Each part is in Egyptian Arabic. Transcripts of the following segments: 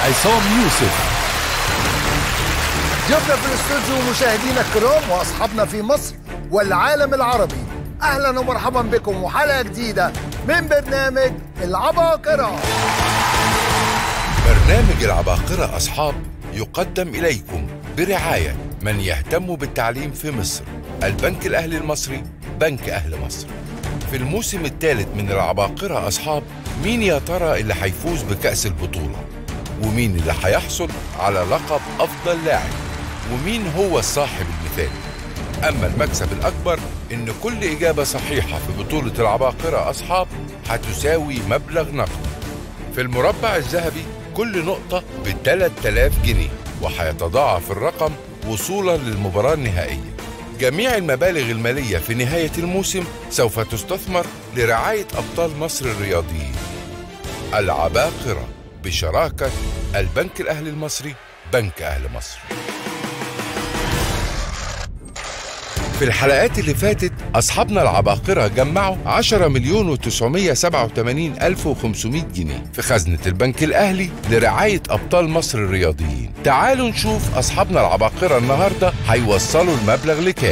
عصام يوسف ضيوفنا في الاستوديو مشاهدينا الكرام واصحابنا في مصر والعالم العربي اهلا ومرحبا بكم وحلقه جديده من برنامج العباقره برنامج العباقرة أصحاب يقدم إليكم برعاية من يهتم بالتعليم في مصر البنك الأهلي المصري بنك أهل مصر في الموسم الثالث من العباقرة أصحاب مين يا ترى اللي هيفوز بكأس البطولة ومين اللي هيحصل على لقب أفضل لاعب ومين هو الصاحب المثالي أما المكسب الأكبر إن كل إجابة صحيحة في بطولة العباقرة أصحاب هتساوي مبلغ نقدي في المربع الذهبي كل نقطة ب 3000 جنيه وهيتضاعف الرقم وصولا للمباراة النهائية جميع المبالغ المالية في نهاية الموسم سوف تستثمر لرعاية أبطال مصر الرياضيين العباقرة بشراكة البنك الأهلي المصري بنك أهل مصر في الحلقات اللي فاتت أصحابنا العباقرة جمعوا 10 مليون و987 ألف و500 جنيه في خزنة البنك الأهلي لرعاية أبطال مصر الرياضيين تعالوا نشوف أصحابنا العباقرة النهاردة هيوصلوا المبلغ لكام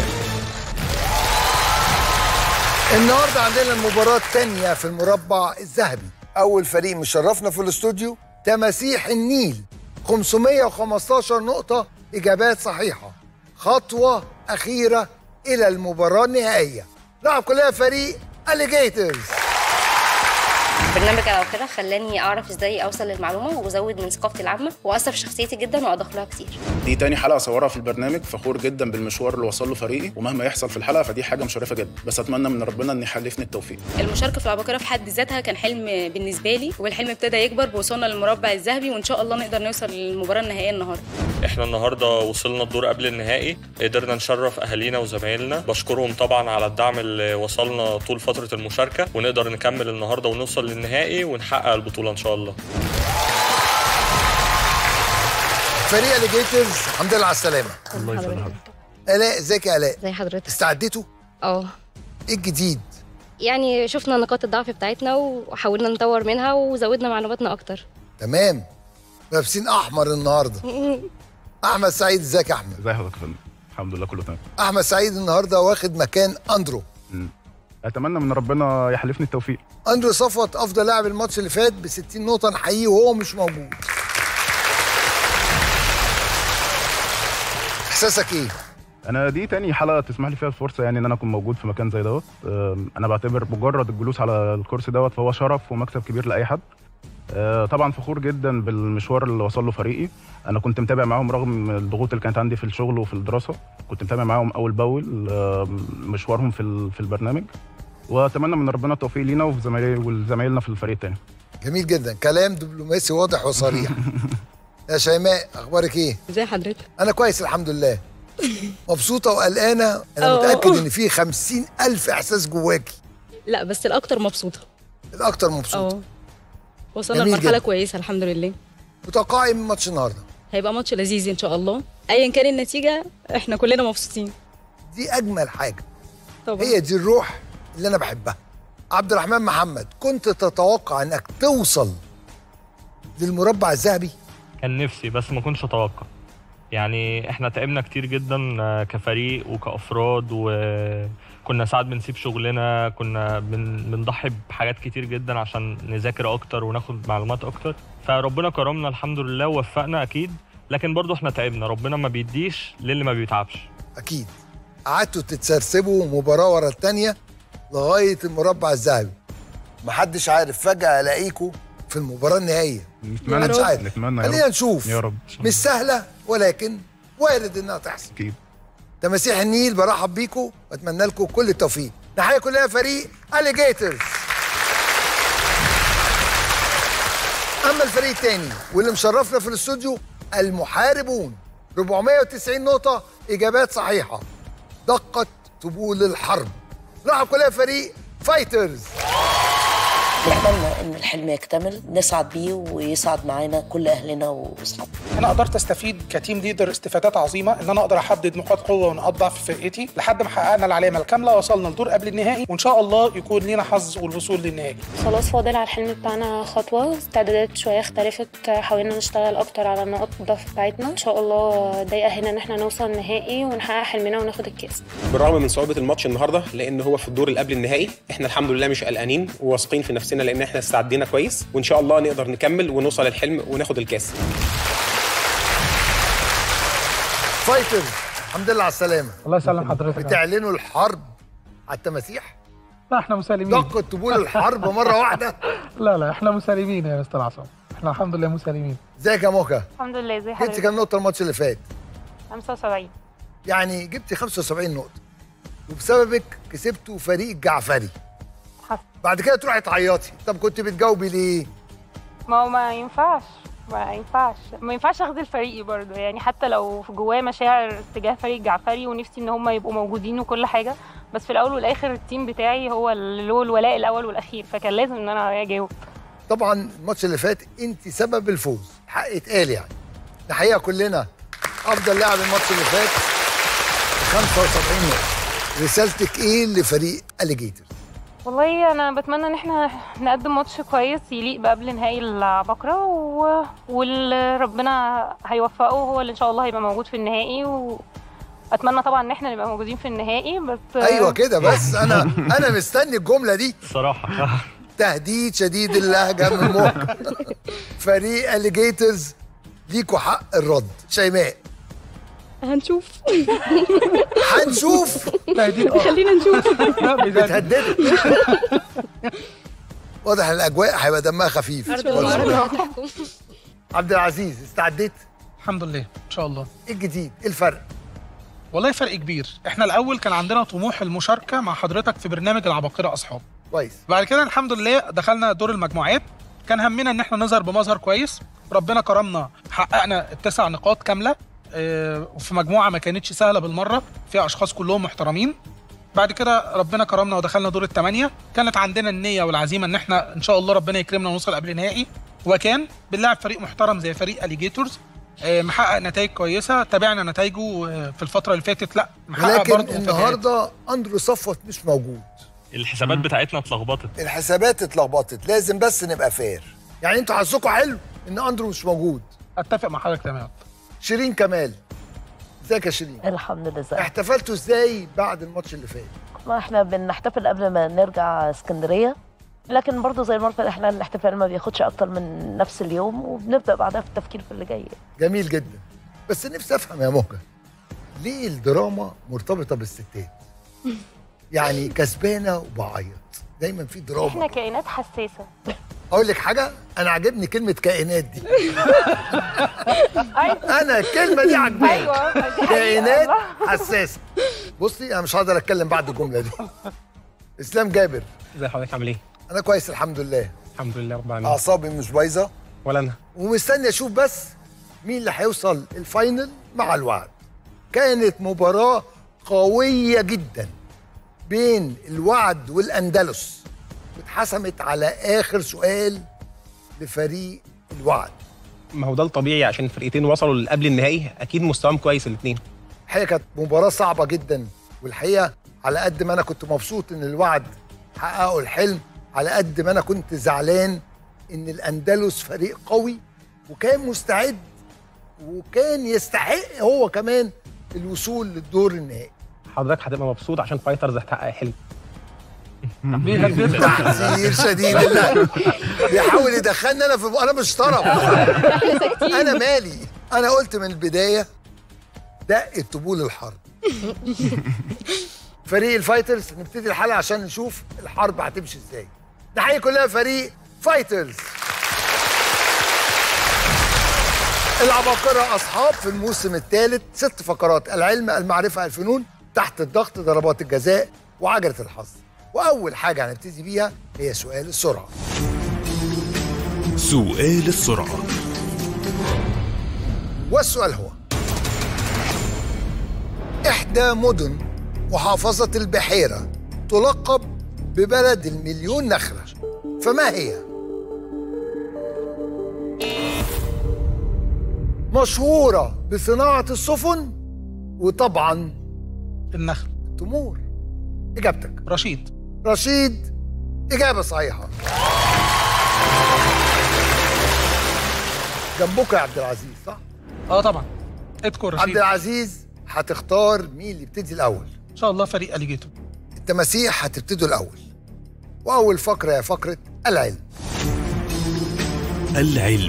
النهارده عندنا المباراه الثانيه في المربع الذهبي اول فريق مشرفنا في الاستوديو تماسيح النيل 515 نقطه اجابات صحيحه خطوه اخيره الى المباراه النهائيه نلعب كلها فريق اليجيترز برنامج العباقرة خلاني أعرف إزاي أوصل للمعلومة وأزود من ثقافتي العامة وأثر في شخصيتي جدا وأضاف لها كتير دي تاني حلقه اصورها في البرنامج فخور جدا بالمشوار اللي وصل له فريقي ومهما يحصل في الحلقه فدي حاجه مشرفه جدا بس اتمنى من ربنا ان يحلفني التوفيق المشاركه في العباقره في حد ذاتها كان حلم بالنسبه لي والحلم ابتدى يكبر بوصلنا للمربع الذهبي وان شاء الله نقدر نوصل للمباراه النهائيه النهارده احنا النهارده وصلنا الدور قبل النهائي قدرنا نشرف اهالينا وزمايلنا بشكرهم طبعا على الدعم اللي وصلنا طول فتره المشاركه ونقدر نكمل النهارده ونوصل للنهائي ونحقق البطوله ان شاء الله فريق اليجيترز الحمد لله على السلامه الله يسلمك الاء ازيك يا الاء زي حضرتك استعدتوا اه ايه الجديد يعني شفنا نقاط الضعف بتاعتنا وحاولنا نطور منها وزودنا معلوماتنا أكتر تمام لابسين احمر النهارده احمد سعيد ازيك يا احمد ازي حضرتك يا فندم الحمد لله كله تمام احمد سعيد النهارده واخد مكان اندرو اتمنى من ربنا يحلفني التوفيق اندرو صفوت افضل لاعب الماتش اللي فات ب 60 نقطه نحييه وهو مش موجود احساسك ايه انا دي تاني حلقه تسمح لي فيها الفرصه يعني ان انا اكون موجود في مكان زي دوت أم، انا بعتبر مجرد الجلوس على الكرسي دوت فهو شرف ومكسب كبير لاي حد أه، طبعا فخور جدا بالمشوار اللي وصل له فريقي انا كنت متابع معاهم رغم الضغوط اللي كانت عندي في الشغل وفي الدراسه كنت متابع معاهم اول باول أم، مشوارهم في ال- في البرنامج واتمنى من ربنا التوفيق لينا وفي زمايلي وزمايلنا في الفريق التاني جميل جدا كلام دبلوماسي واضح وصريح يا شيماء اخبارك ايه ازي حضرتك انا كويس الحمد لله مبسوطه وقلقانه انا أه. متاكد ان في خمسين الف احساس جواكي لا بس الاكتر مبسوطه الاكتر مبسوطه اه وصلنا جميل لمرحله جدا. كويسه الحمد لله متوقعي من ماتش النهارده هيبقى ماتش لذيذ ان شاء الله ايا كان النتيجه احنا كلنا مبسوطين دي اجمل حاجه طبعا هي دي الروح اللي انا بحبها عبد الرحمن محمد كنت تتوقع انك توصل للمربع الذهبي كان نفسي بس ما كنتش اتوقع يعني احنا تعبنا كتير جدا آه، كفريق وكافراد وكنا ساعات بنسيب شغلنا كنا بن- بنضحي بحاجات كتير جدا عشان نذاكر اكتر وناخد معلومات اكتر فربنا كرمنا الحمد لله ووفقنا اكيد لكن برضو احنا تعبنا ربنا ما بيديش للي ما بيتعبش اكيد قعدتوا تتسرسبوا مباراه ورا الثانيه لغايه المربع الذهبي محدش عارف فجاه الاقيكم في المباراه النهائيه نتمنى مش عارف نتمنى يا خلينا رب نشوف يا رب مش سهله ولكن وارد انها تحصل اكيد تماسيح النيل برحب بيكم واتمنى لكم كل التوفيق نحيي كلنا فريق اليجيترز اما الفريق الثاني واللي مشرفنا في الاستوديو المحاربون 490 نقطه اجابات صحيحه دقت طبول الحرب نرحب كلنا فريق فايترز نتمنى ان الحلم يكتمل نسعد بيه ويسعد معانا كل اهلنا واصحابنا انا قدرت استفيد كتيم ليدر استفادات عظيمه ان انا اقدر احدد نقاط قوه ونقاط ضعف في فرقتي لحد ما حققنا العلامه الكامله وصلنا لدور قبل النهائي وان شاء الله يكون لينا حظ والوصول للنهائي خلاص فاضل على الحلم بتاعنا خطوة استعدادات شوية اختلفت حاولنا نشتغل أكتر على نقاط الضعف بتاعتنا إن شاء الله ده يأهلنا إن احنا نوصل نهائي ونحقق حلمنا وناخد الكاس بالرغم من صعوبة الماتش النهارده لأن هو في الدور اللي قبل النهائي احنا الحمد لله مش قلقانين وواثقين في نفسنا لأن احنا استعدينا كويس وإن شاء الله نقدر نكمل ونوصل للحلم وناخد الكاس فايترز الحمد لله على السلامه الله يسلم حضرتك بتعلنوا الحرب على التماسيح لا احنا مسالمين دقوا الطبول الحرب مره واحده لا لا احنا مسالمين يا مستر عصام احنا الحمد لله مسالمين ازيك يا موكا الحمد لله زي جبت حضرتك كام نقطه الماتش اللي فات 75 يعني جبت 75 نقطه وبسببك كسبتوا فريق الجعفري حصل. بعد كده تروحي تعيطي طب كنت بتجاوبي ليه ما هو ما ينفعش ما ينفعش ما ينفعش اخذل فريقي برضو يعني حتى لو في جوايا مشاعر تجاه فريق جعفري ونفسي ان هم يبقوا موجودين وكل حاجه بس في الاول والاخر التيم بتاعي هو اللي له الولاء الاول والاخير فكان لازم ان انا اجاوب طبعا الماتش اللي فات انت سبب الفوز حق اتقال يعني الحقيقه كلنا افضل لاعب الماتش اللي فات ب 75 نقطه رسالتك ايه لفريق اليجيتور والله انا بتمنى ان احنا نقدم ماتش كويس يليق بقبل نهائي العباقرة و... واللي ربنا هيوفقه هو اللي ان شاء الله هيبقى موجود في النهائي واتمنى طبعا ان احنا نبقى موجودين في النهائي بس ايوه كده بس انا انا مستني الجمله دي الصراحه تهديد شديد اللهجه من موقع فريق اليجيتورز ليكوا حق الرد شيماء هنشوف هنشوف تهديد اه خلينا نشوف بتهددك واضح الاجواء هيبقى دمها خفيف عبد العزيز استعديت الحمد لله ان شاء الله ايه الجديد ايه الفرق والله فرق كبير احنا الاول كان عندنا طموح المشاركه مع حضرتك في برنامج العباقره اصحاب كويس بعد كده الحمد لله دخلنا دور المجموعات كان همنا ان احنا نظهر بمظهر كويس ربنا كرمنا حققنا التسع نقاط كامله اه، وفي مجموعه ما كانتش سهله بالمره فيها اشخاص كلهم محترمين بعد كده ربنا كرمنا ودخلنا دور الثمانيه كانت عندنا النيه والعزيمه ان احنا ان شاء الله ربنا يكرمنا ونوصل قبل نهائي وكان بنلعب فريق محترم زي فريق اليجيتورز اه، محقق نتائج كويسه تابعنا نتائجه اه، في الفتره اللي فاتت لا محقق ولكن برضه مفاجآت. النهارده اندرو صفوت مش موجود الحسابات بتاعتنا اتلخبطت الحسابات اتلخبطت لازم بس نبقى فير يعني انتوا حظكم حلو ان اندرو مش موجود اتفق مع حضرتك تمام شيرين كمال ازيك يا شيرين الحمد لله ازيك احتفلتوا ازاي بعد الماتش اللي فات ما احنا بنحتفل قبل ما نرجع اسكندريه لكن برضه زي ما قلت احنا الاحتفال ما بياخدش اكتر من نفس اليوم وبنبدا بعدها في التفكير في اللي جاي جميل جدا بس نفسي افهم يا موجة ليه الدراما مرتبطه بالستات يعني كسبانه وبعيط دايما في احنا دراما كائنات حساسه اقول لك حاجه انا عاجبني كلمه كائنات دي انا الكلمه دي عجباني ايوه دي حقيقة كائنات والله. حساسه بصي انا مش هقدر اتكلم بعد الجمله دي اسلام جابر ازي حضرتك عامل ايه؟ انا كويس الحمد لله الحمد لله رب العالمين اعصابي مش بايظه ولا انا ومستني اشوف بس مين اللي هيوصل الفاينل مع الوعد كانت مباراه قويه جدا بين الوعد والاندلس واتحسمت على اخر سؤال لفريق الوعد ما هو ده الطبيعي عشان الفرقتين وصلوا قبل النهائي اكيد مستواهم كويس الاثنين الحقيقه كانت مباراه صعبه جدا والحقيقه على قد ما انا كنت مبسوط ان الوعد حققوا الحلم على قد ما انا كنت زعلان ان الاندلس فريق قوي وكان مستعد وكان يستحق هو كمان الوصول للدور النهائي حضرتك هتبقى مبسوط عشان فايترز هتحقق حلم تحذير شديد الله بيحاول يدخلني انا في انا مش طرف انا مالي انا قلت من البدايه دق طبول الحرب فريق الفايترز نبتدي الحلقه عشان نشوف الحرب هتمشي ازاي نحيي كلها فريق فايترز العباقرة أصحاب في الموسم الثالث ست فقرات العلم المعرفة الفنون تحت الضغط ضربات الجزاء وعجلة الحظ وأول حاجة هنبتدي بيها هي سؤال السرعة سؤال السرعة والسؤال هو إحدى مدن محافظة البحيرة تلقب ببلد المليون نخلة فما هي؟ مشهورة بصناعة السفن وطبعا النخل التمور إجابتك رشيد رشيد إجابة صحيحة جنبك يا عبد العزيز صح؟ اه طبعا اذكر رشيد عبد العزيز هتختار مين اللي يبتدي الأول ان شاء الله فريق اليجيتو التماسيح هتبتدوا الأول وأول فقرة هي فقرة العلم العلم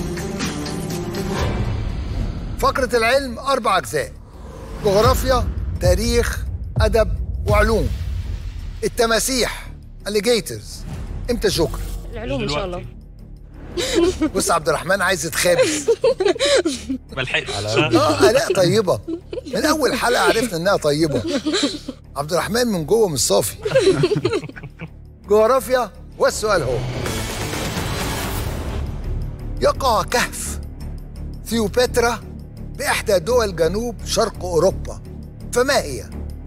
فقرة العلم أربع أجزاء جغرافيا تاريخ أدب وعلوم التماسيح alligators امتى جوكر العلوم ان شاء الله بص عبد الرحمن عايز يتخابس ملحقتش اه الاء طيبه من اول حلقه عرفنا انها طيبه عبد الرحمن من جوه مش صافي جغرافيا والسؤال هو يقع كهف ثيوباترا بإحدى دول جنوب شرق أوروبا فما هي؟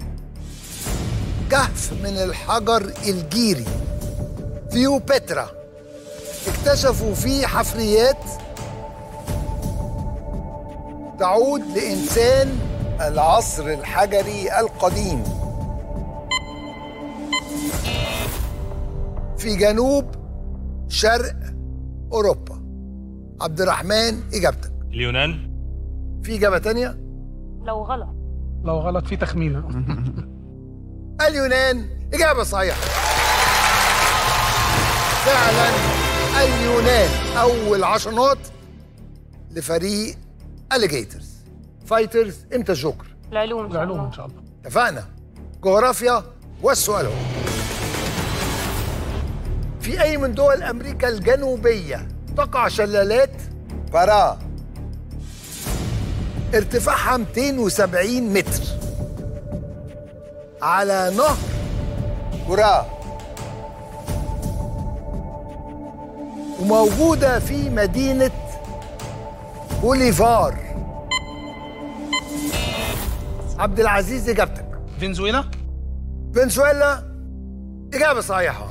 كهف من الحجر الجيري ثيوباترا اكتشفوا فيه حفريات تعود لإنسان العصر الحجري القديم في جنوب شرق أوروبا عبد الرحمن إجابتك اليونان في إجابة تانية لو غلط لو غلط في تخمينه اليونان إجابة صحيحة فعلا اليونان أول عشر نقط لفريق اليجيترز فايترز امتى جوكر العلوم إن شاء العلوم الله. ان شاء الله اتفقنا جغرافيا والسؤال هو في أي من دول أمريكا الجنوبية تقع شلالات بارا ارتفاعها 270 متر على نهر جرا وموجودة في مدينة بوليفار عبد العزيز إجابتك فنزويلا فنزويلا إجابة صحيحة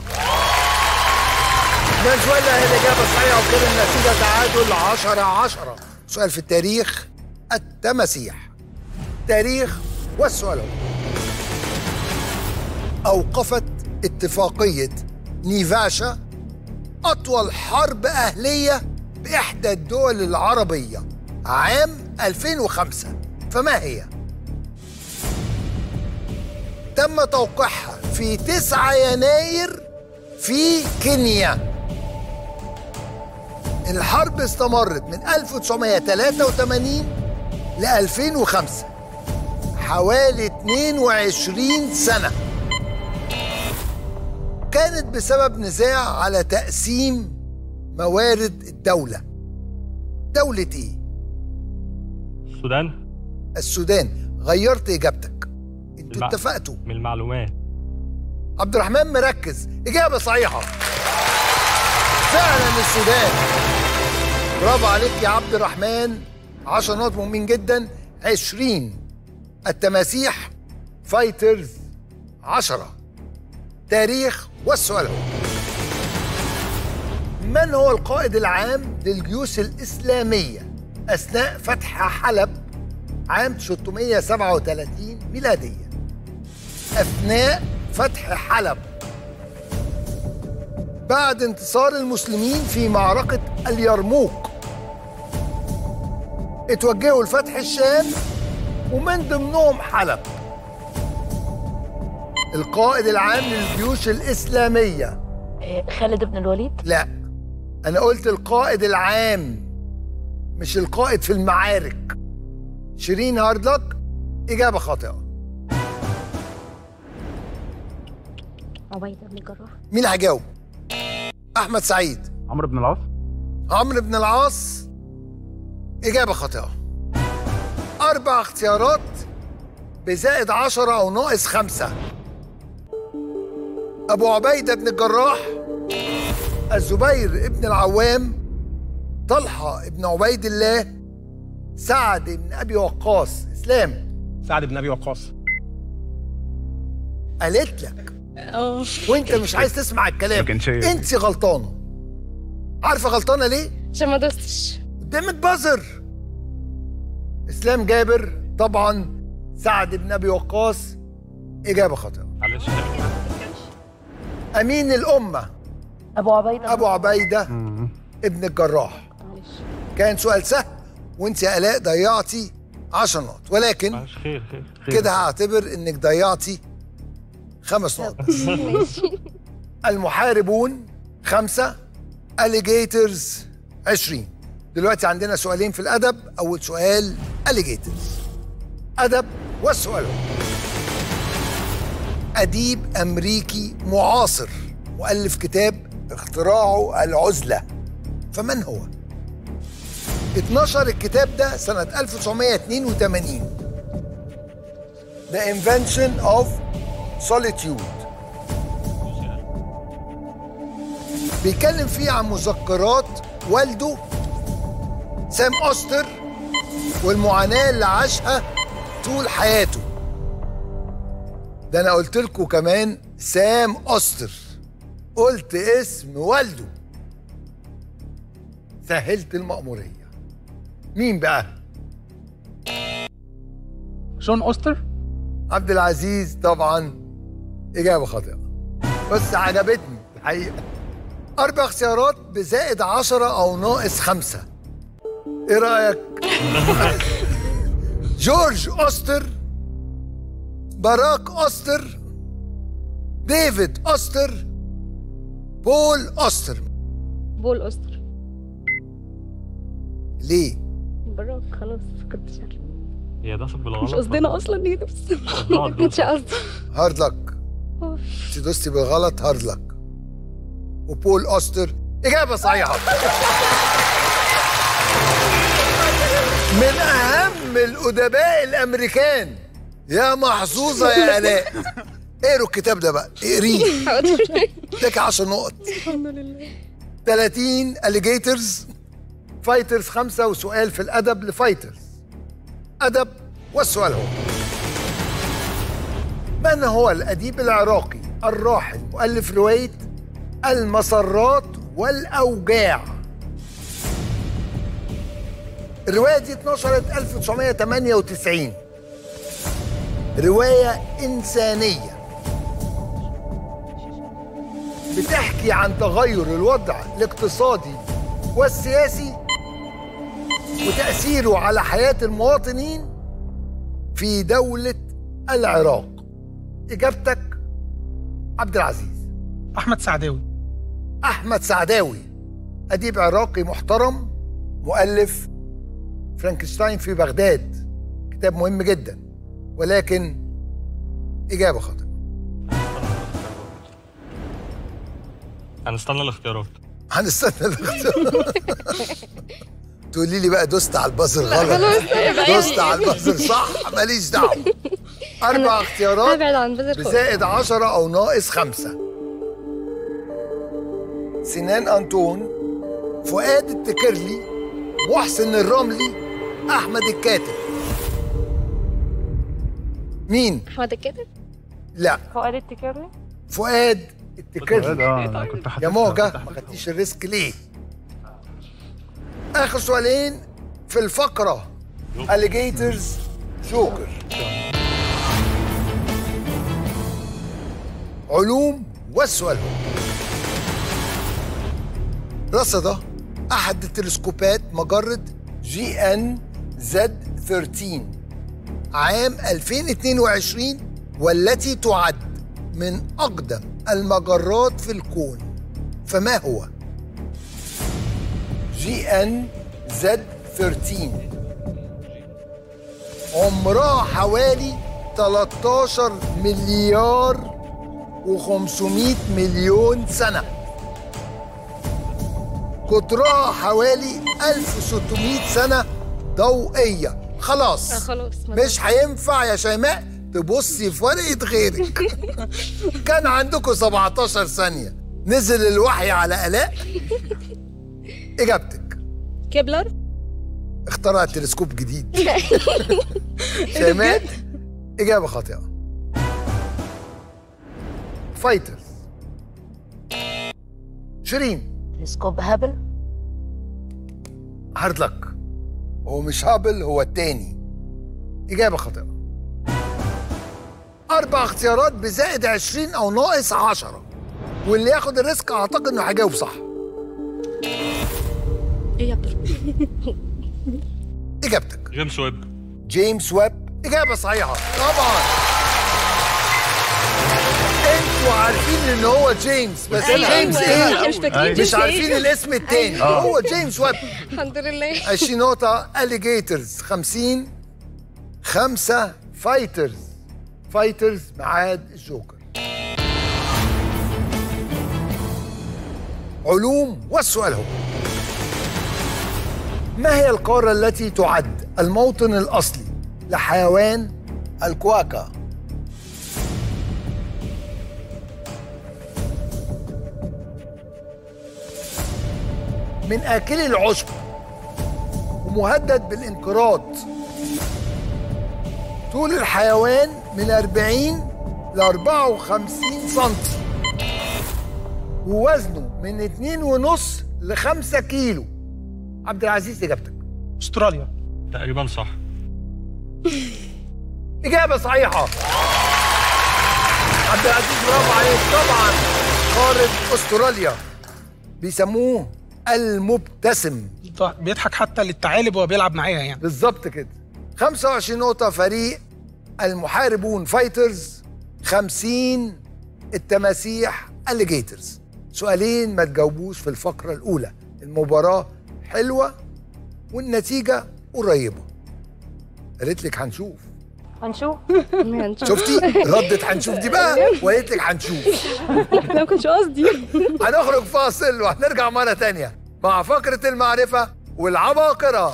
فنزويلا هي الإجابة الصحيحة وكده النتيجة تعادل 10 10 سؤال في التاريخ التماسيح تاريخ والسؤال هو أوقفت اتفاقية نيفاشا أطول حرب أهلية بإحدى الدول العربية عام 2005 فما هي؟ تم توقيعها في 9 يناير في كينيا الحرب استمرت من 1983 ل 2005 حوالي 22 سنة كانت بسبب نزاع على تقسيم موارد الدولة دولة ايه؟ السودان السودان غيرت اجابتك انتوا المع- اتفقتوا من المعلومات عبد الرحمن مركز إجابة صحيحة فعلا السودان برافو عليك يا عبد الرحمن 10 نقط مهمين جدا 20 التماسيح فايترز 10 تاريخ والسؤال هو من هو القائد العام للجيوش الإسلامية أثناء فتح حلب عام 637 ميلادية أثناء فتح حلب بعد انتصار المسلمين في معركة اليرموك اتوجهوا لفتح الشام ومن ضمنهم حلب القائد العام للجيوش الإسلامية إيه، خالد بن الوليد لا أنا قلت القائد العام مش القائد في المعارك شيرين هاردلك إجابة خاطئة عبيدة بن الجراح مين اللي هيجاوب؟ أحمد سعيد عمرو بن العاص عمرو بن العاص إجابة خاطئة أربع اختيارات بزائد عشرة أو ناقص خمسة أبو عبيدة بن الجراح الزبير بن العوام طلحة بن عبيد الله سعد بن أبي وقاص إسلام سعد بن ابي وقاص قالت لك اه وانت مش عايز تسمع الكلام لكن شيء. انت غلطانه عارفه غلطانه ليه عشان ما دوستش قدامك بازر اسلام جابر طبعا سعد بن ابي وقاص اجابه خاطئه معلش امين الامه ابو عبيده ابو عبيده ابن الجراح كان سؤال سهل وانت يا الاء ضيعتي 10 نقط ولكن معلش خير خير كده هعتبر انك ضيعتي خمس نقط بس المحاربون خمسة اليجيترز 20 دلوقتي عندنا سؤالين في الأدب أول سؤال اليجيترز أدب والسؤال هو أديب أمريكي معاصر مؤلف كتاب اختراعه العزلة فمن هو؟ اتنشر الكتاب ده سنة 1982 The Invention of Solitude بيتكلم فيه عن مذكرات والده سام أوستر والمعاناة اللي عاشها طول حياته ده أنا قلت لكم كمان سام أوستر قلت اسم والده سهلت المأمورية مين بقى؟ جون اوستر عبد العزيز طبعا إجابة خاطئة بس عجبتني الحقيقة أربع اختيارات بزائد عشرة أو ناقص خمسة إيه رأيك؟ جورج أوستر باراك أوستر ديفيد أوستر بول أوستر بول أستر ليه؟ براك خلاص كنتش عارفة هي دست بالغلط مش قصدنا اصلا دي بس الله ما كانش قصدي هارد لك انت دوستي بالغلط هارد لك وبول أوستر إجابة صحيحة من أهم الأدباء الأمريكان يا محظوظة يا آلاء اقروا الكتاب ده بقى اقريه حاضر اداك 10 نقط الحمد لله 30 اليجيترز فايترز خمسة وسؤال في الأدب لفايترز أدب والسؤال هو من هو الأديب العراقي الراحل مؤلف رواية المسرات والأوجاع الرواية دي اتنشرت 1998 رواية إنسانية بتحكي عن تغير الوضع الاقتصادي والسياسي وتأثيره على حياة المواطنين في دولة العراق إجابتك عبد العزيز احمد سعداوي أحمد سعداوي أديب عراقي محترم مؤلف فرانكشتاين في بغداد كتاب مهم جدا ولكن إجابة خاطئة هنستنى الاختيارات هنستنى الاختيار تقولي لي بقى دوست على البازر غلط دوست على البازر صح ماليش دعوه اربع اختيارات ابعد عن بذر خالص. بزائد عشرة او ناقص خمسة سنان انطون فؤاد التكرلي محسن الرملي احمد الكاتب مين احمد الكاتب لا فؤاد التكري فؤاد فؤاد، التكرلي اه انا كنت يا حاططها- موجة كنت ما خدتيش الريسك ليه؟ آخر سؤالين في الفقرة اليجيترز جوكر علوم والسؤال هو رصد أحد التلسكوبات مجرة جي ان زد 13 عام 2022 والتي تعد من أقدم المجرات في الكون فما هو؟ جي ان زد 13 عمرها حوالي 13 مليار و500 مليون سنة قطرها حوالي 1600 سنة ضوئية خلاص آه، خلاص مش هينفع يا شيماء تبصي في ورقة غيرك كان عندكم 17 ثانية نزل الوحي على آلاء إجابتك كيبلر اخترع تلسكوب جديد شيماء إجابة خاطئة فايترز شيرين تلسكوب هابل هارد لك هو مش هابل هو التاني إجابة خاطئة أربع اختيارات بزائد 20 أو ناقص 10 واللي ياخد الريسك أعتقد إنه هيجاوب صح ايه يا عبد إجابتك جيمس ويب جيمس ويب إجابة صحيحة طبعا انتوا عارفين ان هو جيمس بس أيوة، جيمس أيوة، ايه إحنا مش فاكرين مش جيمس إيه. عارفين الاسم التاني أيوة. هو جيمس ويب الحمد لله 20 نقطة اليجيترز 50 خمسة فايترز فايترز معاد الجوكر علوم والسؤال هو ما هي القارة التي تعد الموطن الأصلي لحيوان الكواكا؟ من آكلي العشب ومهدد بالانقراض طول الحيوان من 40 ل 54 سنتي ووزنه من 2 ونص ل 5 كيلو عبد العزيز اجابتك استراليا تقريبا صح اجابه صحيحه عبد العزيز برافو عليك طبعا قاره استراليا بيسموه المبتسم بيضحك حتى للثعالب وهو بيلعب معاها يعني بالظبط كده 25 نقطة فريق المحاربون فايترز 50 التماسيح اليجيترز سؤالين ما تجاوبوش في الفقرة الأولى المباراة حلوة والنتيجة قريبة قالت لك هنشوف هنشوف شفتي ردت هنشوف دي بقى وقالت لك هنشوف لا ما كانش قصدي هنخرج فاصل وهنرجع مرة تانية مع فقرة المعرفة والعباقرة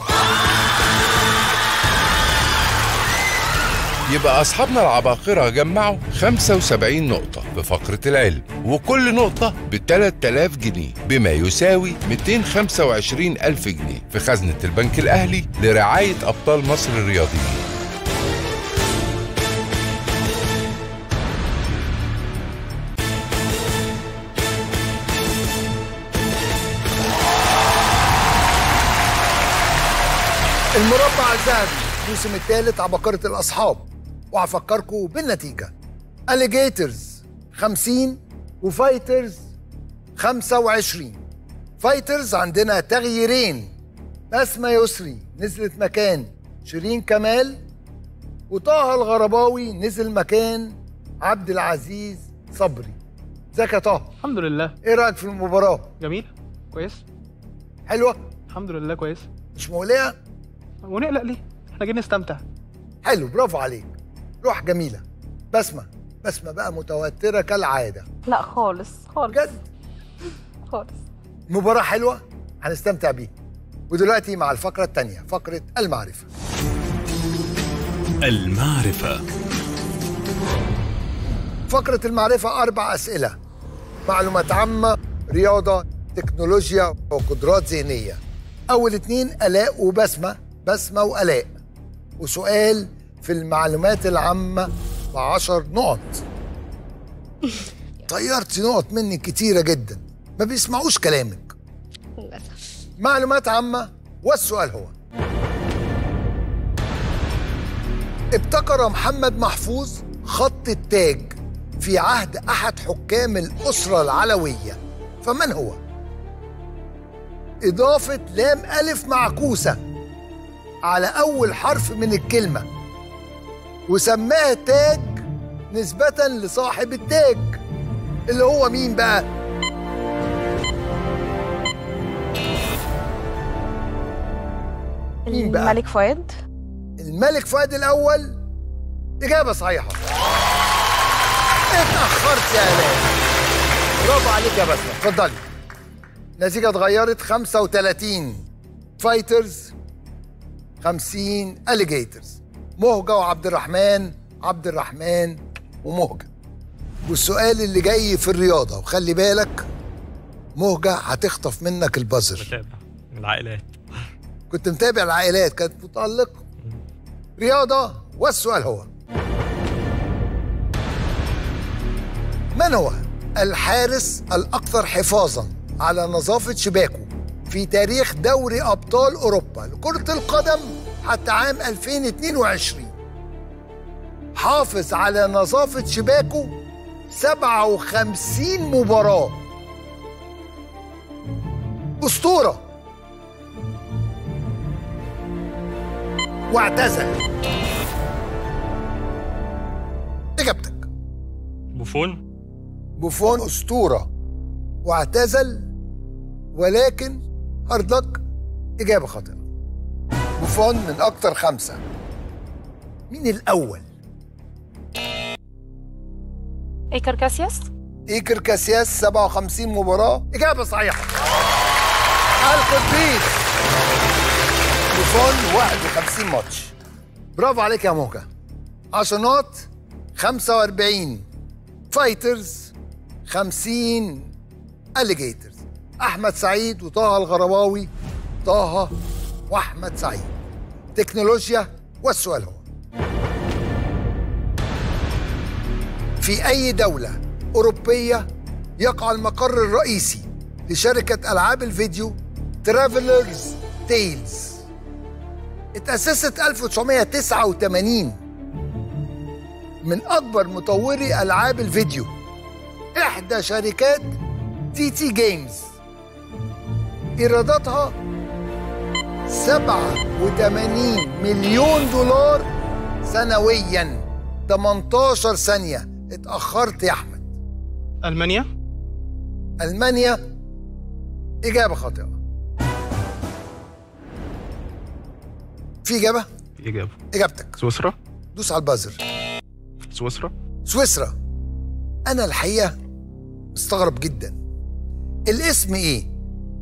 يبقى أصحابنا العباقرة جمعوا 75 نقطة في فقرة العلم وكل نقطة ب 3000 جنيه بما يساوي 225 ألف جنيه في خزنة البنك الأهلي لرعاية أبطال مصر الرياضيين المربع الذهبي الموسم الثالث عباقرة الأصحاب وهفكركم بالنتيجة اليجيترز 50 وفايترز 25 فايترز عندنا تغييرين بسمة يسري نزلت مكان شيرين كمال وطه الغرباوي نزل مكان عبد العزيز صبري ازيك يا طه الحمد لله ايه رايك في المباراة جميل كويس حلوة الحمد لله كويس مش مقلقة ونقلق ليه احنا جايين نستمتع حلو برافو عليك روح جميلة بسمة بسمة بقى متوترة كالعادة لا خالص خالص جد خالص مباراة حلوة هنستمتع بيها ودلوقتي مع الفقرة الثانية فقرة المعرفة المعرفة فقرة المعرفة أربع أسئلة معلومات عامة رياضة تكنولوجيا وقدرات ذهنية أول اتنين آلاء وبسمة بسمة وآلاء وسؤال في المعلومات العامة بعشر نقط طيرت نقط مني كتيرة جدا ما بيسمعوش كلامك للاسف معلومات عامة والسؤال هو ابتكر محمد محفوظ خط التاج في عهد أحد حكام الأسرة العلوية فمن هو؟ إضافة لام ألف معكوسة على أول حرف من الكلمة وسماها تاج نسبة لصاحب التاج اللي هو مين بقى؟ مين بقى؟ الملك فؤاد الملك فؤاد الأول إجابة صحيحة اتأخرت يا آلاء برافو عليك يا بسمة اتفضلي النتيجة اتغيرت 35 فايترز 50 اليجيترز مهجة وعبد الرحمن عبد الرحمن ومهجة والسؤال اللي جاي في الرياضة وخلي بالك مهجة هتخطف منك البازر متابع من العائلات كنت متابع العائلات كانت متألقة رياضة والسؤال هو من هو الحارس الأكثر حفاظا على نظافة شباكه في تاريخ دوري أبطال أوروبا لكرة القدم حتى عام 2022 حافظ على نظافة شباكه 57 مباراة أسطورة واعتزل إجابتك بوفون بوفون أسطورة واعتزل ولكن هارد لك إجابة خاطئة بوفون من أكتر خمسة مين الأول؟ ايكر كاسياس إيكر كاسياس 57 مباراة إجابة صحيحة القديس بوفون 51 ماتش برافو عليك يا موكا عشرات 45 فايترز 50 اليجيترز احمد سعيد وطه الغرباوي طه واحمد سعيد تكنولوجيا والسؤال هو في اي دوله اوروبيه يقع المقر الرئيسي لشركه العاب الفيديو ترافلرز تيلز اتأسست 1989 من أكبر مطوري ألعاب الفيديو إحدى شركات تي تي جيمز إيراداتها 87 مليون دولار سنويا 18 ثانية اتأخرت يا أحمد المانيا ألمانيا إجابة خاطئة في إجابة؟ إجابة إجابتك سويسرا دوس على البازر سويسرا سويسرا أنا الحقيقة مستغرب جدا الاسم إيه؟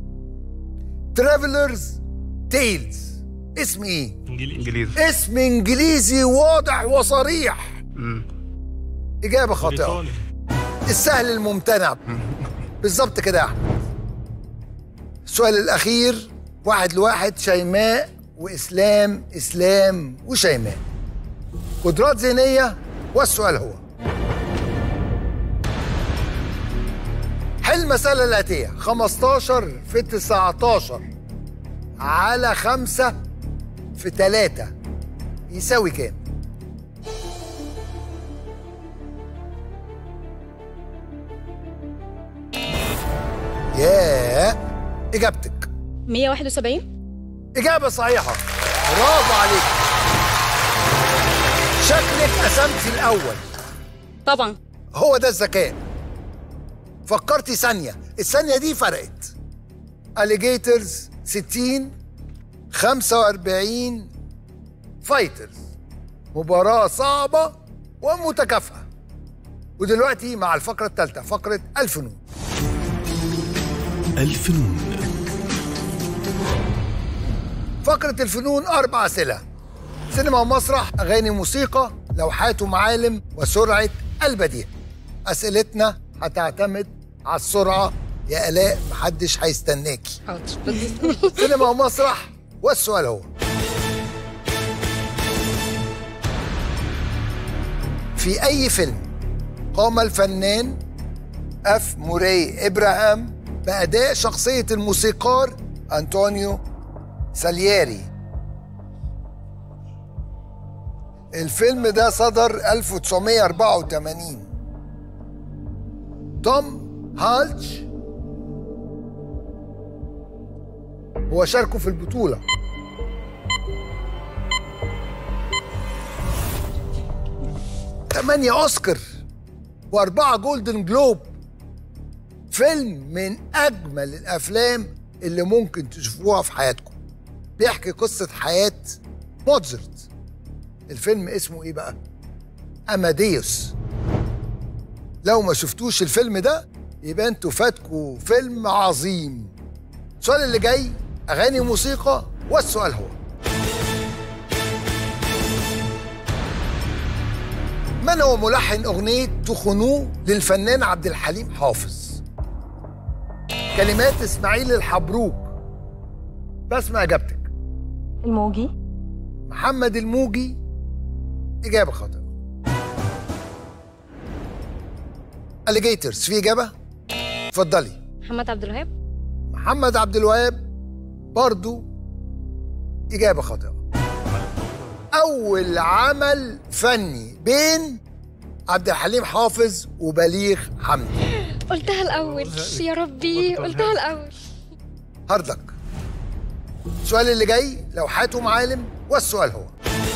ترافلرز تيلز اسم إيه؟ إنجليزي اسم إنجليزي واضح وصريح مم. إجابة خاطئة السهل الممتنع بالظبط كده يا أحمد السؤال الأخير واحد لواحد شيماء وإسلام إسلام وشيماء قدرات ذهنية والسؤال هو حل المسألة الآتية 15 في 19 على 5 في 3 يساوي كام؟ ياه إجابتك 171 إجابة صحيحة برافو عليك شكلك قسمتي الأول طبعا هو ده الذكاء فكرتي ثانية الثانية دي فرقت اليجيترز 60 45 فايترز مباراة صعبة ومتكافئة ودلوقتي مع الفقرة الثالثة فقرة الفنون الفنون فقرة الفنون أربع أسئلة سينما ومسرح أغاني وموسيقى لوحات ومعالم وسرعة البديهة أسئلتنا هتعتمد على السرعة يا آلاء محدش هيستناكي سينما ومسرح والسؤال هو في أي فيلم قام الفنان أف موراي إبراهام بأداء شخصية الموسيقار أنطونيو سالييري الفيلم ده صدر 1984 توم هالتش هو شاركه في البطولة ثمانية أوسكار وأربعة جولدن جلوب فيلم من أجمل الأفلام اللي ممكن تشوفوها في حياتكم بيحكي قصة حياة موتزارت الفيلم اسمه إيه بقى؟ أماديوس لو ما شفتوش الفيلم ده يبقى انتوا فاتكوا فيلم عظيم السؤال اللي جاي أغاني وموسيقى والسؤال هو من هو ملحن أغنية تخنوه للفنان عبد الحليم حافظ كلمات إسماعيل الحبروك بسمع إجابتك الموجي محمد الموجي إجابة خاطئة اليجيترز في اجابه اتفضلي محمد عبد الوهاب محمد عبد الوهاب برضو اجابه خاطئه اول عمل فني بين عبد الحليم حافظ وبليغ حمدي قلتها الاول يا ربي قلتها الاول هاردلك السؤال اللي جاي لوحات ومعالم والسؤال هو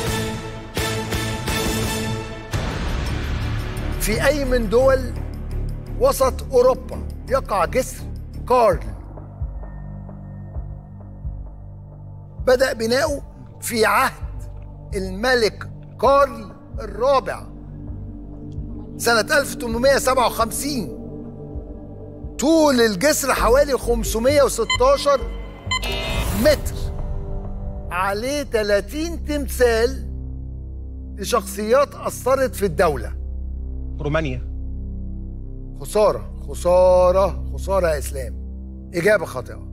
في أي من دول وسط أوروبا يقع جسر كارل بدأ بناؤه في عهد الملك كارل الرابع سنة 1857 طول الجسر حوالي 516 متر عليه 30 تمثال لشخصيات أثرت في الدولة رومانيا خسارة خسارة خسارة يا إسلام إجابة خاطئة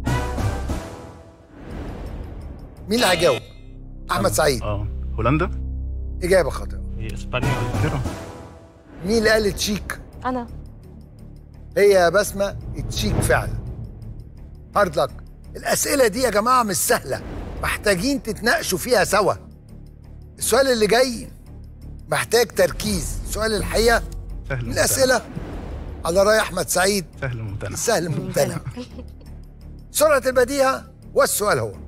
مين اللي هيجاوب؟ أحمد سعيد اه هولندا إجابة خاطئة هي اسبانيا مين اللي قال تشيك؟ انا هي يا بسمة تشيك فعلا هارد لك الأسئلة دي يا جماعة مش سهلة محتاجين تتناقشوا فيها سوا السؤال اللي جاي محتاج تركيز سؤال الحقيقة سهل من الأسئلة على رأي أحمد سعيد سهل ممتنع سهل ممتنع سرعة البديهة والسؤال هو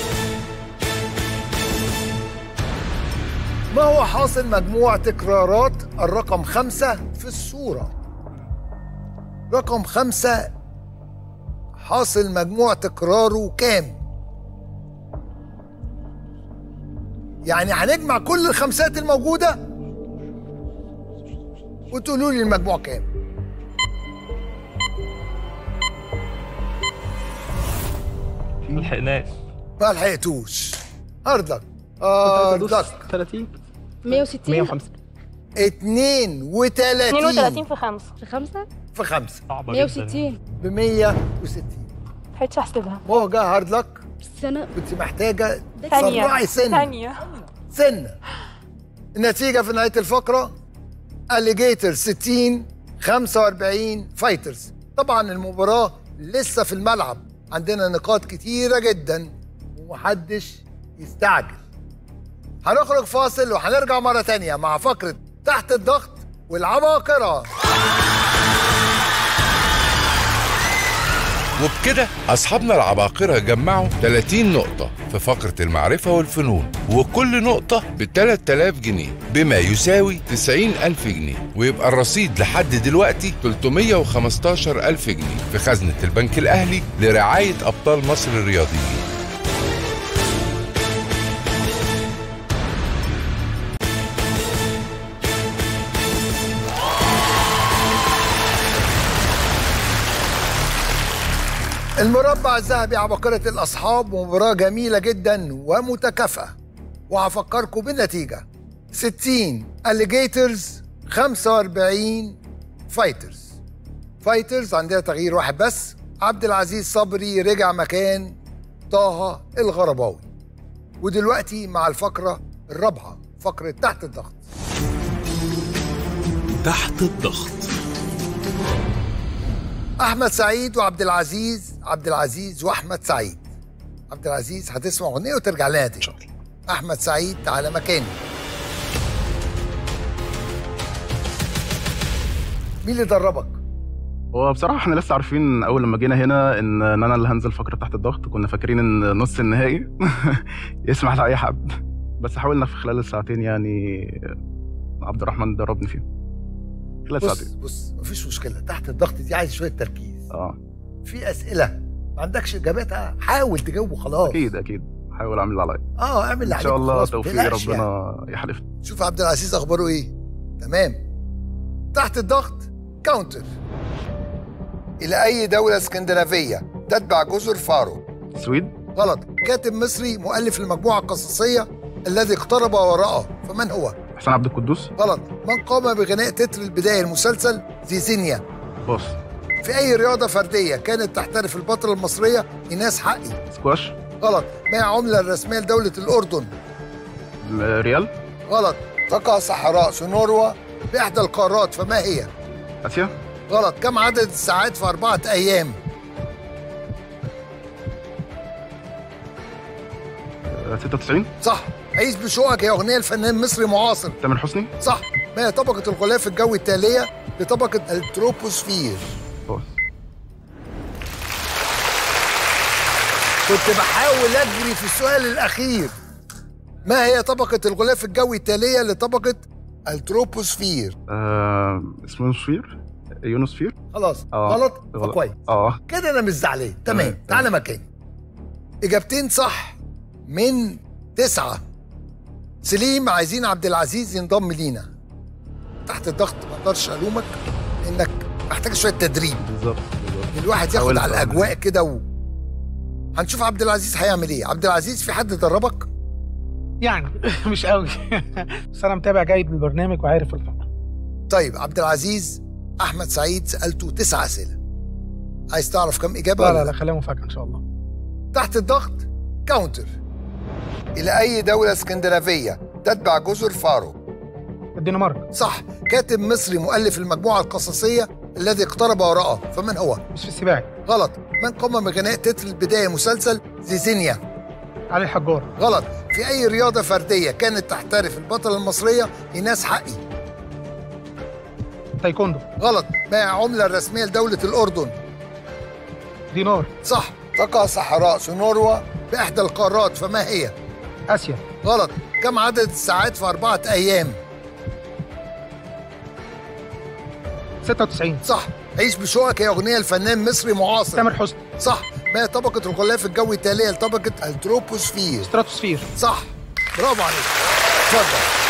ما هو حاصل مجموع تكرارات الرقم خمسة في الصورة رقم خمسة حاصل مجموع تكراره كام يعني هنجمع كل الخمسات الموجودة وتقولوا لي المجموع كام ما لحقناش ما لحقتوش هارد لك هارد لك 30 160 105 32 32 في 5 في خمسة في خمسة صعبة 160 ب 160 ملحقتش احسبها موجة هارد لك بس انا كنت محتاجة ثانية تسرعي سن ثانية سن النتيجة في نهاية الفقرة اليجيتر 60 45 فايترز طبعا المباراة لسه في الملعب عندنا نقاط كتيرة جدا ومحدش يستعجل هنخرج فاصل وهنرجع مرة تانية مع فقرة تحت الضغط والعباقرة وبكده أصحابنا العباقرة جمعوا 30 نقطة في فقرة المعرفة والفنون وكل نقطة ب 3000 جنيه بما يساوي 90 ألف جنيه ويبقى الرصيد لحد دلوقتي 315 ألف جنيه في خزنة البنك الأهلي لرعاية أبطال مصر الرياضيين المربع الذهبي عباقرة الأصحاب مباراة جميلة جدا ومتكافئة وهفكركم بالنتيجة 60 اليجيترز 45 فايترز فايترز عندنا تغيير واحد بس عبد العزيز صبري رجع مكان طه الغرباوي ودلوقتي مع الفقرة الرابعة فقرة تحت الضغط تحت الضغط احمد سعيد وعبد العزيز عبد العزيز واحمد سعيد عبد العزيز هتسمع اغنيه وترجع لنا تاني احمد سعيد على مكانه مين اللي دربك هو بصراحة احنا لسه عارفين أول لما جينا هنا إن إن أنا اللي هنزل فقرة تحت الضغط كنا فاكرين إن نص النهائي يسمح لأي حد بس حاولنا في خلال الساعتين يعني عبد الرحمن دربني فيهم خلال بص ساعتين بص مفيش مشكله تحت الضغط دي عايز شويه تركيز اه في اسئله ما عندكش اجاباتها حاول تجاوب وخلاص أكيد أكيد هحاول أعمل اللي عليا اه اعمل اللي إن شاء عليك الله وخلاص، ما توفيق تقلقش ربنا يحلفنا شوف عبد العزيز اخباره ايه تمام تحت الضغط كاونتر الى اي دوله اسكندنافيه تتبع جزر فارو السويد غلط كاتب مصري مؤلف المجموعه القصصيه الذي اقترب وراءه فمن هو حسين عبد القدوس غلط من قام بغناء تتر البدايه المسلسل زيزينيا باص في اي رياضه فرديه كانت تحترف البطله المصريه ايناس حقي سكواش غلط ما هي العمله الرسميه لدوله الاردن ريال غلط تقع صحراء سونوروا بإحدى القارات فما هي؟ اسيا غلط كم عدد الساعات في أربعة أيام آه، 96 صح عيش بشوقك هي أغنية الفنان مصري معاصر تامر حسني صح ما هي طبقة الغلاف الجوي التالية لطبقة التروبوسفير خلاص. كنت بحاول أجري في السؤال الأخير ما هي طبقة الغلاف الجوي التالية لطبقة التروبوسفير آه اسمه يونوسفير يونوسفير خلاص اه غلط غلط كويس اه كده انا مش زعلان تمام تعالى مكاني اجابتين صح من تسعة سليم عايزين عبد العزيز ينضم لينا تحت الضغط ما اقدرش الومك انك محتاج شويه تدريب بالظبط الواحد ياخد حاولت على أعمل. الاجواء كده و... هنشوف عبد العزيز هيعمل ايه عبد العزيز في حد دربك يعني مش قوي بس انا متابع جيد للبرنامج وعارف الفقرة طيب عبد العزيز احمد سعيد سالته تسع اسئله عايز تعرف كم اجابه لا ولا لا لا خليها مفاجاه ان شاء الله تحت الضغط كاونتر إلى أي دولة اسكندنافية تتبع جزر فارو؟ الدنمارك صح كاتب مصري مؤلف المجموعة القصصية الذي اقترب وراءه فمن هو؟ يوسف السباعي غلط من قام بغناء تتر البداية مسلسل زيزينيا؟ علي الحجار غلط في أي رياضة فردية كانت تحترف البطلة المصرية إيناس حقي؟ تايكوندو غلط ما هي العملة الرسمية لدولة الأردن؟ دينار صح تقع صحراء سونوروا بإحدى القارات فما هي؟ اسيا غلط كم عدد الساعات في أربعة أيام؟ 96 صح عيش بشوقك هي أغنية الفنان مصري معاصر تامر حسني صح ما هي طبقة الغلاف الجوي التالية لطبقة التروبوسفير ستراتوسفير صح برافو عليك اتفضل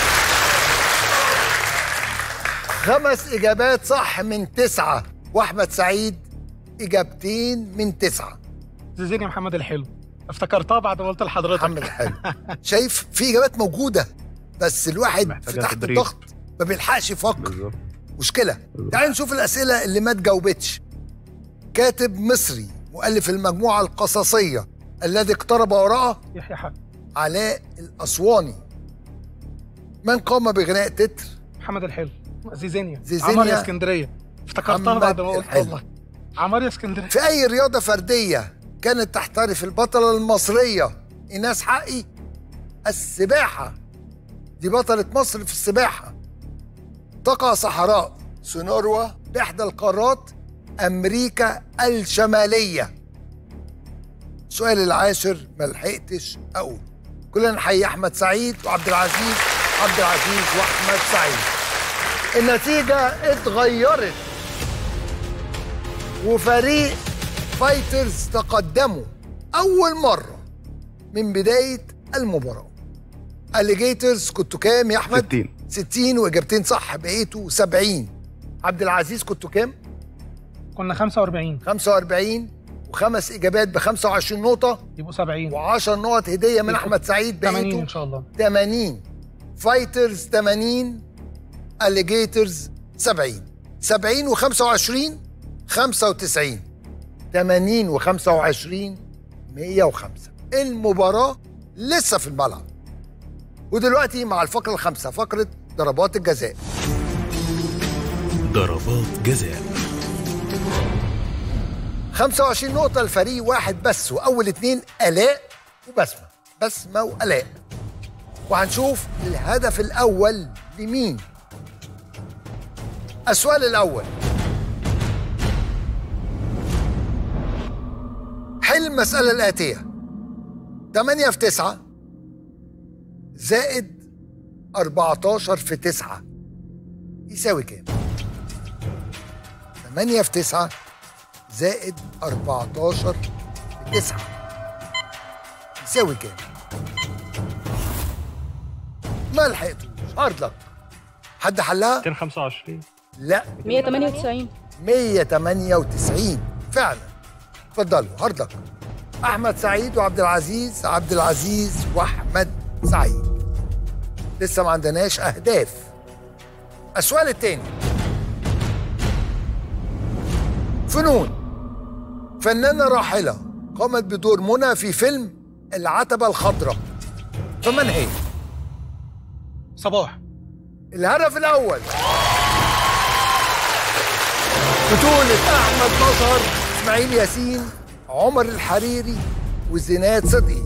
خمس إجابات صح من تسعة وأحمد سعيد إجابتين من تسعة زيزينيا محمد الحلو افتكرتها بعد ما قلت لحضرتك محمد الحلو شايف في إجابات موجودة بس الواحد في محتاجة تحت تدريب. الضغط ما بيلحقش يفكر بالظبط مشكلة تعال نشوف الأسئلة اللي ما تجاوبتش كاتب مصري مؤلف المجموعة القصصية الذي اقترب وراءه يحيى حق علاء الأسواني من قام بغناء تتر محمد الحلو زيزينيا زيزينيا. عمار يا اسكندريه افتكرتها محمد بعد ما قلت الحلو. والله عمار يا اسكندريه في أي رياضة فردية كانت تحترف البطلة المصرية إيناس حقي السباحة دي بطلة مصر في السباحة تقع صحراء سونوروا بإحدى القارات أمريكا الشمالية السؤال العاشر ما لحقتش أقول كلنا نحيي أحمد سعيد وعبد العزيز عبد العزيز وأحمد سعيد النتيجة اتغيرت وفريق فايترز تقدموا أول مرة من بداية المباراة اليجيترز كنتوا كام يا أحمد؟ 60 60 وإجابتين صح بقيتوا 70 عبد العزيز كنتوا كام؟ كنا 45 45 وخمس إجابات ب 25 نقطة يبقوا 70 و10 نقط هدية من أحمد سعيد 80 بقيتوا ان شاء الله 80 فايترز 80 اليجيترز 70 70 و25 95 80 و25 105 المباراة لسه في الملعب ودلوقتي مع الفقرة الخامسة فقرة ضربات الجزاء ضربات جزاء 25 نقطة لفريق واحد بس وأول اتنين آلاء وبسمة بسمة وآلاء وهنشوف الهدف الأول لمين السؤال الأول حل المسألة الآتية 8 في 9 زائد 14 في 9 يساوي كام؟ 8 في 9 زائد 14 في 9 يساوي كام؟ ما لحقتوش هارد لك حد حلها؟ 225 لا 198 198 فعلا اتفضلوا هارد لك احمد سعيد وعبد العزيز عبد العزيز واحمد سعيد لسه ما عندناش اهداف السؤال الثاني فنون فنانة راحلة قامت بدور منى في فيلم العتبة الخضراء فمن هي؟ صباح الهدف الأول بطولة أحمد مظهر إسماعيل ياسين عمر الحريري وزينات صدقي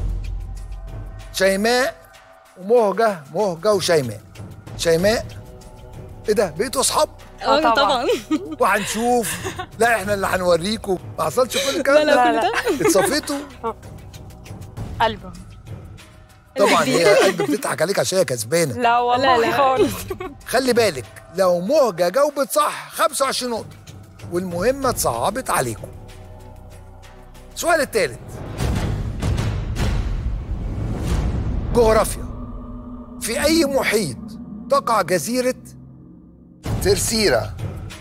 شيماء ومهجة مهجة وشيماء شيماء ايه ده بقيتوا اصحاب؟ اه طبعا. طبعاً. وهنشوف لا احنا اللي هنوريكم ما حصلش كل الكلام لا، لا، ده لا. اتصفيتوا قلبه طبعا هي قلب بتضحك عليك عشان هي كسبانه لا والله لا، لا. خالص خلي بالك لو مهجة جاوبت صح 25 نقطة والمهمة اتصعبت عليكم السؤال الثالث جغرافيا في أي محيط تقع جزيرة ترسيرا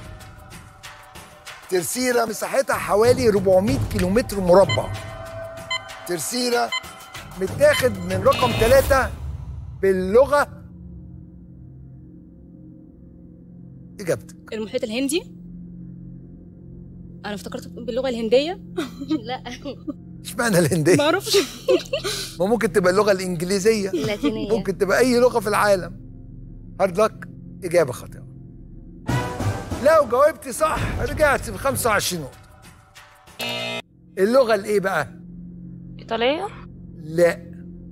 ترسيرا مساحتها حوالي 400 كيلومتر مربع ترسيرا متاخد من رقم ثلاثة باللغة إجابتك المحيط الهندي انا افتكرت باللغه الهنديه لا اشمعنى الهندية؟ ما اعرفش ما ممكن تبقى اللغة الإنجليزية اللاتينية. ممكن تبقى أي لغة في العالم هارد لك إجابة خاطئة لو جاوبتي صح رجعت ب 25 نقطة اللغة الإيه بقى؟ ايطاليه لا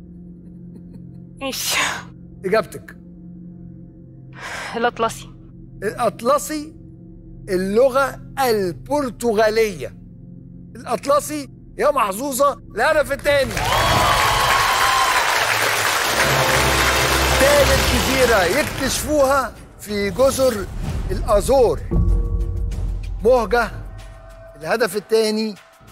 ماشي إجابتك الاطلسي الأطلسي اللغة البرتغالية الأطلسي يا محظوظة الهدف الثاني ثالث جزيرة يكتشفوها في جزر الأزور مهجة الهدف الثاني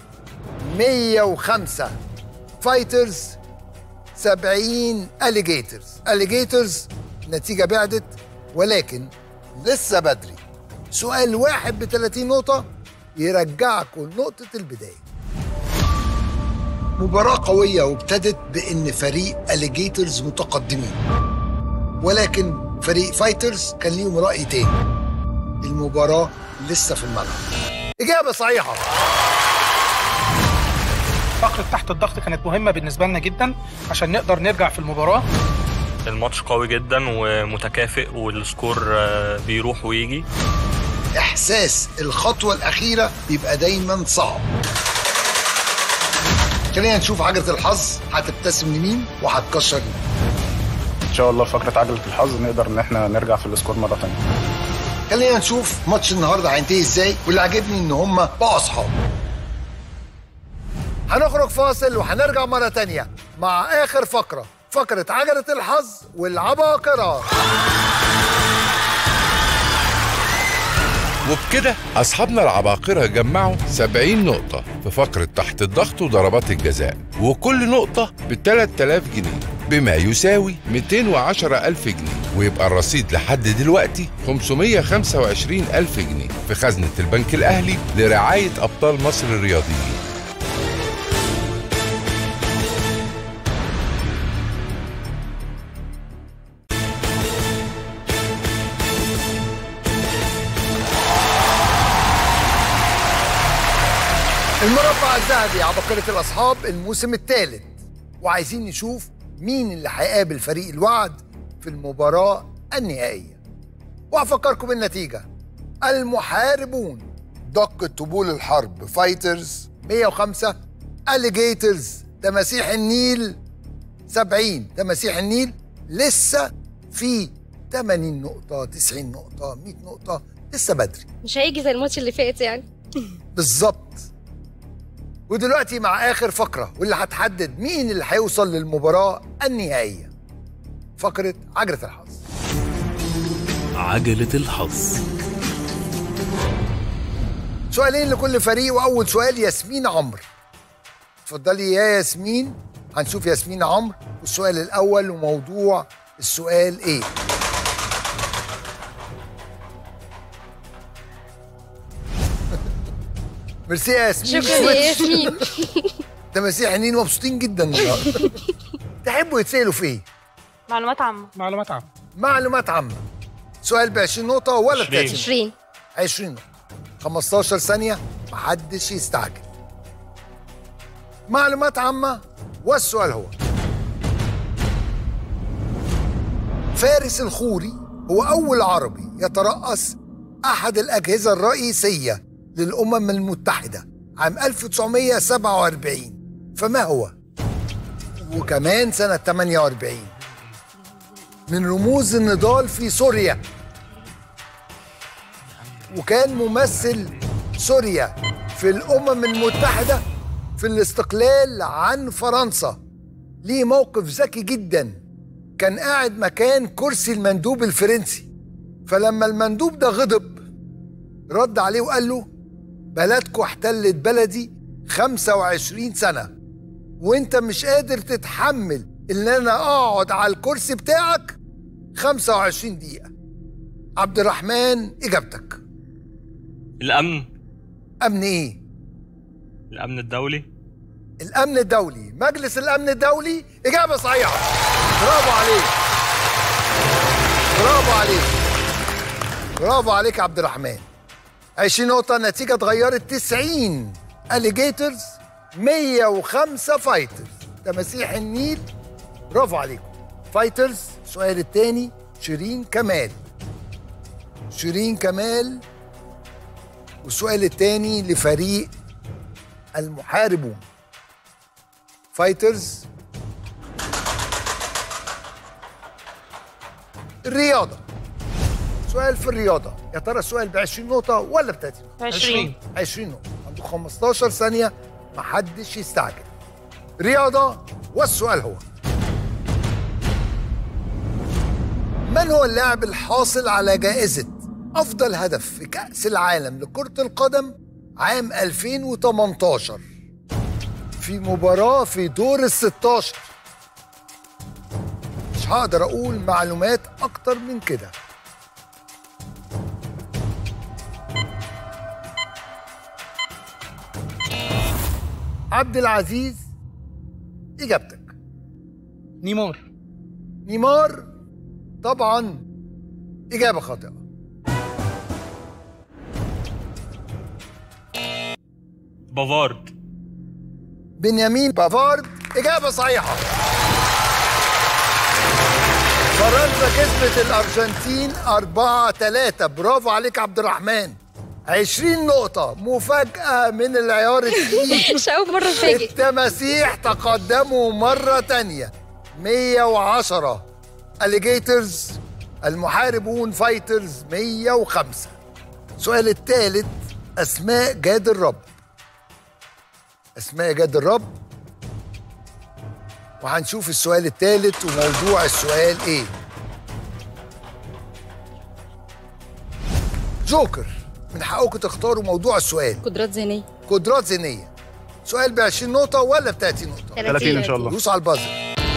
105 فايترز 70 اليجيترز اليجيترز نتيجة بعدت ولكن لسه بدري سؤال واحد ب 30 نقطة يرجعكم نقطة البداية مباراة قوية وابتدت بإن فريق أليجيترز متقدمين ولكن فريق فايترز كان ليهم رأي تاني المباراة لسه في الملعب إجابة صحيحة فقرة تحت الضغط كانت مهمة بالنسبة لنا جدا عشان نقدر نرجع في المباراة الماتش قوي جدا ومتكافئ والسكور آه، بيروح ويجي إحساس الخطوة الأخيرة بيبقى دايما صعب خلينا نشوف عجلة الحظ هتبتسم لمين وهتكشر مين ان شاء الله فقره عجله الحظ نقدر ان احنا نرجع في السكور مره ثانيه خلينا نشوف ماتش النهارده هينتهي ازاي واللي عاجبني ان هم بقوا اصحاب هنخرج فاصل وهنرجع مرة تانية مع آخر فقرة فقرة عجلة الحظ والعباقرة وبكده أصحابنا العباقرة جمعوا 70 نقطة في فقرة تحت الضغط وضربات الجزاء وكل نقطة ب 3000 جنيه بما يساوي 210 ألف جنيه ويبقى الرصيد لحد دلوقتي 525 ألف جنيه في خزنة البنك الأهلي لرعاية أبطال مصر الرياضيين المربع الذهبي عباقرة الأصحاب الموسم الثالث وعايزين نشوف مين اللي هيقابل فريق الوعد في المباراة النهائية وهفكركم بالنتيجة المحاربون دق طبول الحرب فايترز 105 اليجيترز تماسيح النيل 70 تماسيح النيل لسه في 80 نقطة 90 نقطة 100 نقطة لسه بدري مش هيجي زي الماتش اللي فات يعني بالظبط ودلوقتي مع اخر فقره واللي هتحدد مين اللي هيوصل للمباراه النهائيه فقره عجله الحظ عجلة الحظ سؤالين لكل فريق واول سؤال ياسمين عمرو اتفضلي يا ياسمين هنشوف ياسمين عمرو والسؤال الاول وموضوع السؤال ايه ميرسي يا ياسمين شكرا يا ياسمين تماسيح النيل مبسوطين جدا النهارده تحبوا يتسالوا في ايه؟ معلومات عامه معلومات عامة معلومات عامة سؤال ب 20 نقطة ولا ب 30 20 20 نقطة 15 ثانية محدش يستعجل معلومات عامة والسؤال هو فارس الخوري هو أول عربي يترأس أحد الأجهزة الرئيسية للأمم المتحدة عام 1947 فما هو؟ وكمان سنة 48 من رموز النضال في سوريا وكان ممثل سوريا في الأمم المتحدة في الاستقلال عن فرنسا ليه موقف ذكي جدا كان قاعد مكان كرسي المندوب الفرنسي فلما المندوب ده غضب رد عليه وقال له بلدكوا احتلت بلدي 25 سنة وانت مش قادر تتحمل ان انا اقعد على الكرسي بتاعك 25 دقيقة عبد الرحمن اجابتك الامن امن ايه؟ الامن الدولي الامن الدولي مجلس الامن الدولي اجابة صحيحة برافو عليك برافو عليك برافو عليك يا عبد الرحمن 20 نقطة النتيجة اتغيرت 90 اليجيترز 105 فايترز تماسيح النيل برافو عليكم فايترز السؤال الثاني شيرين كمال شيرين كمال والسؤال الثاني لفريق المحاربون فايترز الرياضة سؤال في الرياضة يا ترى السؤال ب 20 نقطة ولا ب 30 نقطة؟ 20. 20 نقطة عنده 15 ثانية محدش يستعجل رياضة والسؤال هو من هو اللاعب الحاصل على جائزة أفضل هدف في كأس العالم لكرة القدم عام 2018 في مباراة في دور ال 16 مش هقدر أقول معلومات أكتر من كده عبد العزيز إجابتك نيمار نيمار طبعا إجابة خاطئة بافارد بنيامين بافارد إجابة صحيحة فرنسا كسبت الأرجنتين 4 3 برافو عليك عبد الرحمن 20 نقطة مفاجأة من العيار التقيل مش أول مرة أفاجئ. التماسيح تقدموا مرة تانية 110 اليجيترز المحاربون فايترز 105 السؤال الثالث أسماء جاد الرب أسماء جاد الرب وهنشوف السؤال الثالث وموضوع السؤال إيه جوكر من حقكم تختاروا موضوع السؤال قدرات ذهنيه قدرات ذهنيه سؤال ب 20 نقطة ولا ب 30 نقطة؟ 30 إن شاء الله. دوس على البازر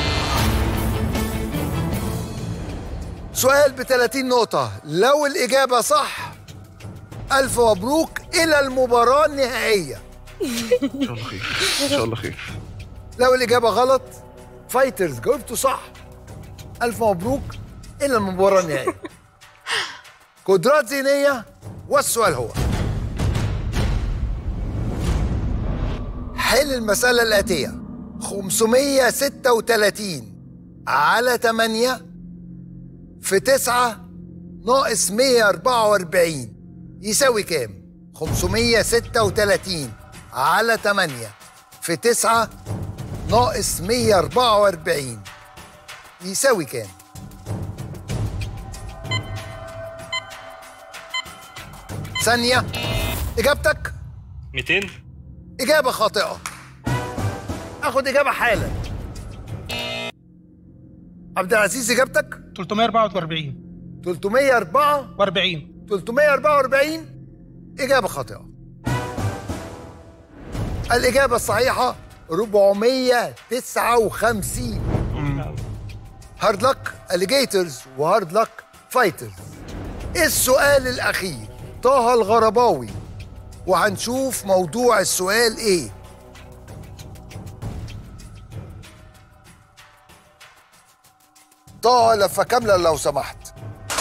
سؤال ب 30 نقطة لو الإجابة صح ألف مبروك إلى المباراة النهائية ان شاء الله خير ان شاء الله خير لو الإجابة غلط فايترز جاوبتوا صح ألف مبروك إلى المباراة النهائية قدرات ذهنية والسؤال هو حل المسألة الآتية 536 على 8 في 9 ناقص 144 يساوي كام؟ 536 على 8 في 9 ناقص 144 يساوي كام؟ ثانية إجابتك 200 إجابة خاطئة آخد إجابة حالا عبد العزيز إجابتك 344 344 344 إجابة خاطئة الإجابة الصحيحة 459 هارد لك اليجيترز وهارد لك فايترز السؤال الأخير طه الغرباوي وهنشوف موضوع السؤال إيه طه لفة كاملة لو سمحت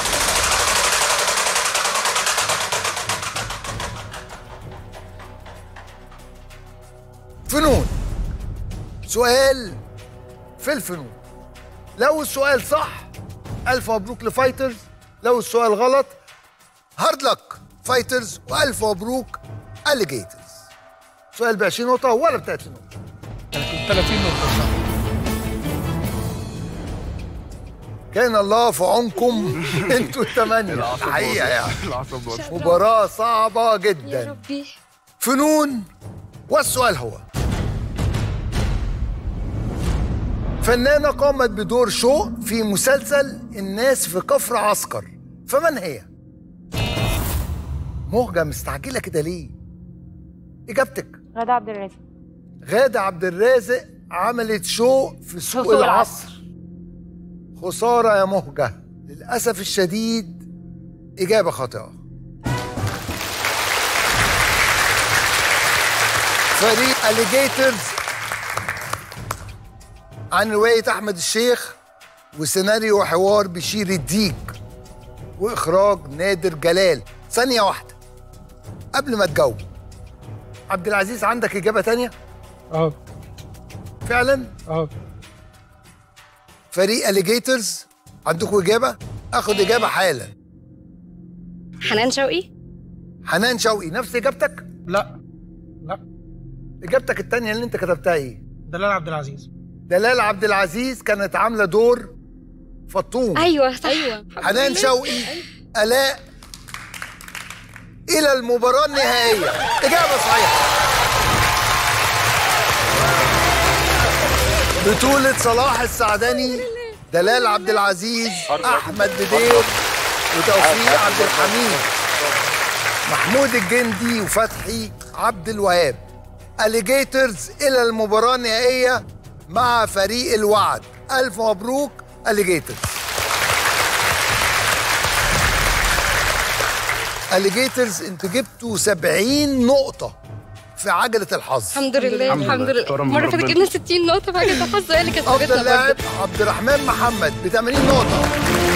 فنون سؤال في الفنون لو السؤال صح ألف مبروك لفايترز لو السؤال غلط هارد لك فايترز والف مبروك اليجيترز سؤال ب 20 نقطه ولا ب 30 نقطه 30 نقطه كان الله في عونكم انتوا الثمانيه حقيقه يعني مباراه صعبه جدا يا ربي فنون والسؤال هو فنانة قامت بدور شو في مسلسل الناس في كفر عسكر فمن هي؟ مهجة مستعجلة كده ليه؟ إجابتك غادة عبد الرازق غادة عبد الرازق عملت شو في سوق سوق العصر خسارة يا مهجة للأسف الشديد إجابة خاطئة فريق أليجيترز عن رواية أحمد الشيخ وسيناريو وحوار بشير الديك وإخراج نادر جلال ثانية واحدة قبل ما تجاوب عبد العزيز عندك إجابة تانية؟ اه فعلا؟ اه فريق أليجيترز عندكم إجابة؟ آخد إجابة حالا حنان شوقي حنان شوقي نفس إجابتك؟ لا لا إجابتك التانية اللي أنت كتبتها إيه؟ دلال عبد العزيز دلال عبد العزيز كانت عاملة دور فطوم ايوه صح ايوه حنان شوقي آلاء إلى المباراة النهائية إجابة صحيحة بطولة صلاح السعدني دلال عبد العزيز أحمد بدير وتوفيق عبد الحميد محمود الجندي وفتحي عبد الوهاب أليجيترز إلى المباراة النهائية مع فريق الوعد ألف مبروك أليجيترز أليجيترز انتوا جبتوا 70 نقطة في عجلة الحظ الحمد لله الحمد الحمد لله. لله كرم المره من اللي فاتت ربنا. جبنا 60 نقطه فحاجه الحظ هي اللي كانت أفضل جابتنا لاعب برضه عبد الرحمن محمد ب 80 نقطة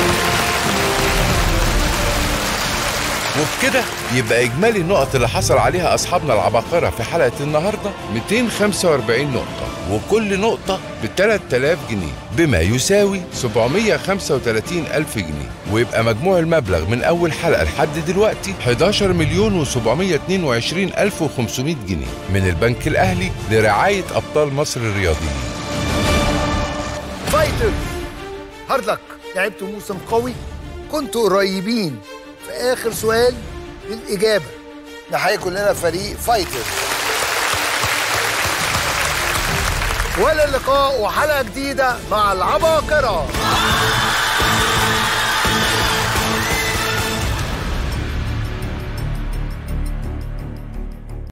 وبكده يبقى إجمالي النقط اللي حصل عليها أصحابنا العباقرة في حلقة النهاردة 245 نقطة وكل نقطة ب 3000 جنيه بما يساوي 735 ألف جنيه ويبقى مجموع المبلغ من أول حلقة لحد دلوقتي 11 مليون و722 ألف و500 جنيه من البنك الأهلي لرعاية أبطال مصر الرياضيين فايترز هارد لك لعبتوا موسم قوي كنتوا قريبين في اخر سؤال للاجابه نحيي كلنا فريق فايترز ولا اللقاء وحلقه جديده مع العباقره